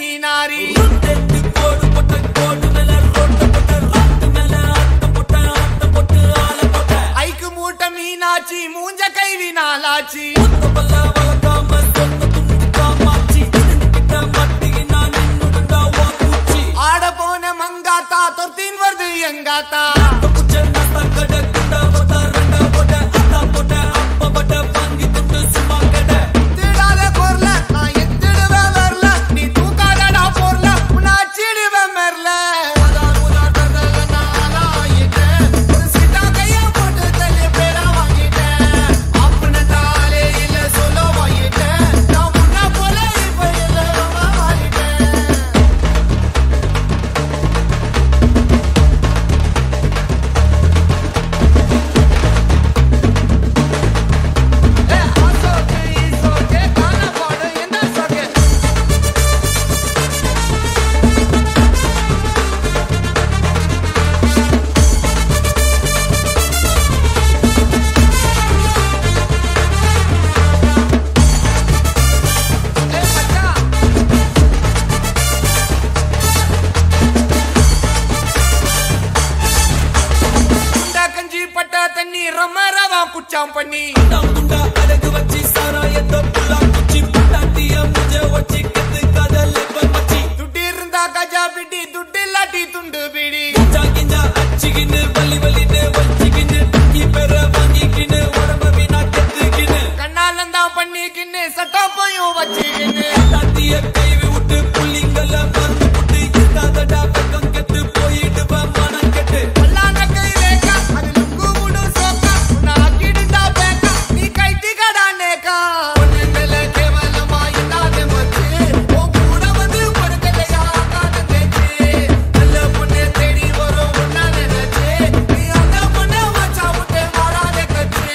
மீனாரி ஐக்கு மூட்டை மீனாட்சி மூஞ்ச கைவி நாளாச்சி ஆட போன மங்காத்தா தொத்தின் வருது எங்காத்தா திடாத பொருள நான் எத்திடுவேன் வரல நீ தூக்காதடா பொருள உன்னை அச்சிடுவேன் மெர்ல ஒரு சீட்டா கைய போட்டு தள்ளி பேரா வாங்கிட்டேன் அப்படின்னாலே இல்ல சொல்ல வாங்கிட்டேன் நான் முன்ன போல இப்ப இல்ல மாறிட்டேன் ஏ ஆசோக்கு ஈசோக்கு காண பாடு என்ன சோக்கு ஏ மச்சான் குண்டா கஞ்சி பட்டா தண்ணி ரம ரவா குச்சாம் பண்ணி துட்டு இருந்தா கஜா பிடி துட்டு இல்லாட்டி துண்டு பிடி கண்ணாலந்தா பண்ணிக்கின்னு சட்டாப்பையும் வச்சுக்கின்னு பல்லான கை ரேகா அது லுங்கு முடு சோக்கா உன்னை ஆக்கிடுண்டா பேக்கா நீ கைட்டி கடா நேக்கா பொண்ணுங்கள கேவலமா இல்லாத மச்சு உன் கூட வந்து படுக்கலையா காது தேச்சு நல்ல பொண்ணு தேடி வரும் உன்னா நினைச்சு நீ அந்த பொண்ணை வச்சா விட்டு மாறாத கச்சு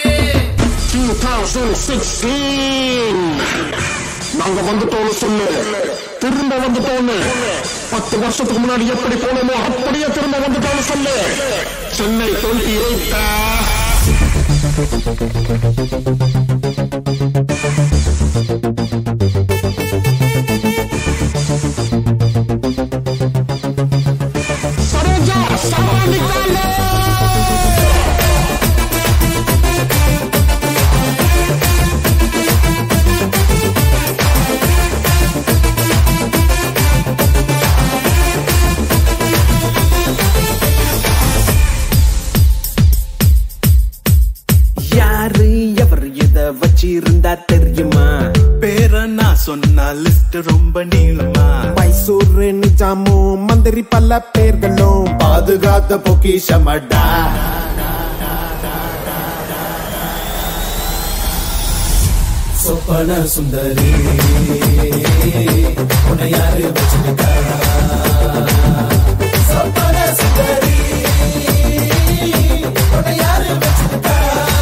2016 நாங்க வந்துட்டோம்னு சொல்லு திரும்ப வந்துட்டோம்னு பத்து வருஷத்துக்கு முன்னாடி எப்படி போனோமோ அப்படியே திரும்ப வந்துட்டோம்னு சொல்லு சென்னை டுவெண்ட்டி எயிட்டா சரோஜா சமாளிக்காலே யாரு எவர் எத வச்சிருந்தா தெரியுமா பேர நான் சொன்ன லிஸ்ட் ரொம்ப நீளமா மைசூர் நிஜாமும் மந்திரி பல பேர்களும் பாதுகாத்த பொக்கிஷமடா சொப்பன சுந்தரி உன்னை யாரு வச்சிருக்கா சொப்பன சுந்தரி உன்னை யாரு வச்சிருக்கா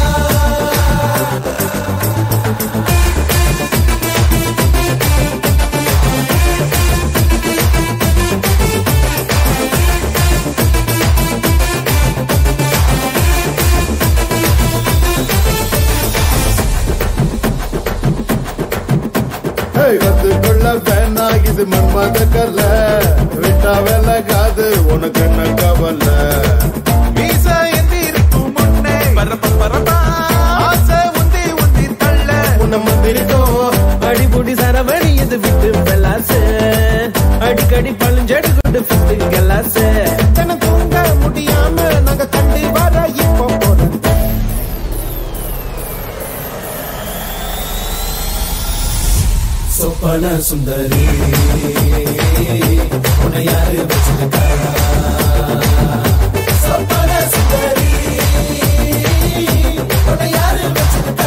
கத்துக்கொள்ள வேணா இது மன்மத கல்ல விட்டா விலகாது உனக்கு என்ன கவலை வீசா எந்திரிக்கும் முன்னே பரப்ப பரப்பா ஆசை உந்தி உந்தி தள்ள உன்னை மந்திரிக்கும் அடிபுடி சரவணி இது விட்டு பெலாசு அடிக்கடி பழுஞ்செடு குடு ஃபிட்டு கலாசு தினம் தூங்க முடியாம நாங்க தண்டி வர இப்போ போறோம் சொப்பன சுந்தரி உன்னை யாரு வச்சிருக்கா சொப்பன சுந்தரி உன்னை யாரு வச்சிருக்கா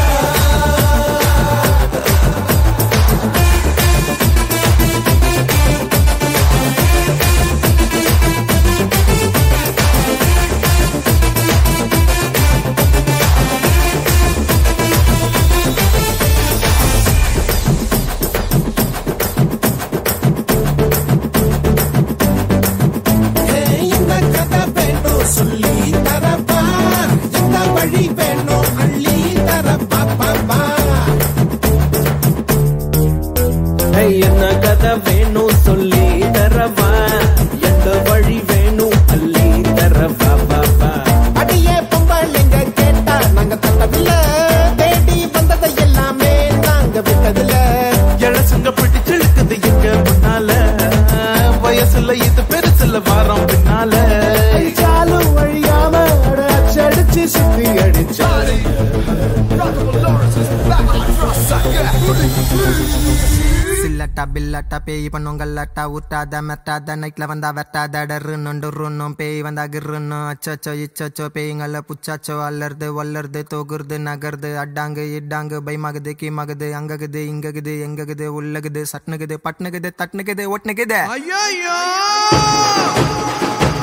என்ன கதை வேணும் சொல்லி தரப்பா என்ன வழி வேணும் அள்ளி தரப்பா பாப்பா என்ன கதை வேணும் சொல்லி இழசுங்க பிடிச்சு இழுக்குது எங்க முன்னால வயசுல இது பெருசுல வாரம் பின்னால அடிச்சாலும் வழியாம அட அச்சடிச்சு சுத்தி அடிச்சா சில்லட்டா பில்லட்டா பேய் பண்ணும் கல்லட்டா ஊட்டாத மெட்டாத நைட்ல வந்தா வெட்டாத டர்ரு நொண்டு ருன்னும் பேய் வந்தா கிருன்னும் அச்சச்சோ இச்சச்சோ பேய்ங்கள புச்சாச்சோ அல்லறது வல்லறது தொகுறது நகருது அட்டாங்கு இட்டாங்கு பயமாகுது கீமாகுது அங்ககுது இங்ககுது எங்ககுது உள்ளகுது சட்னுகுது பட்னுகுது தட்னுகுது ஒட்னுகுது ஐயோ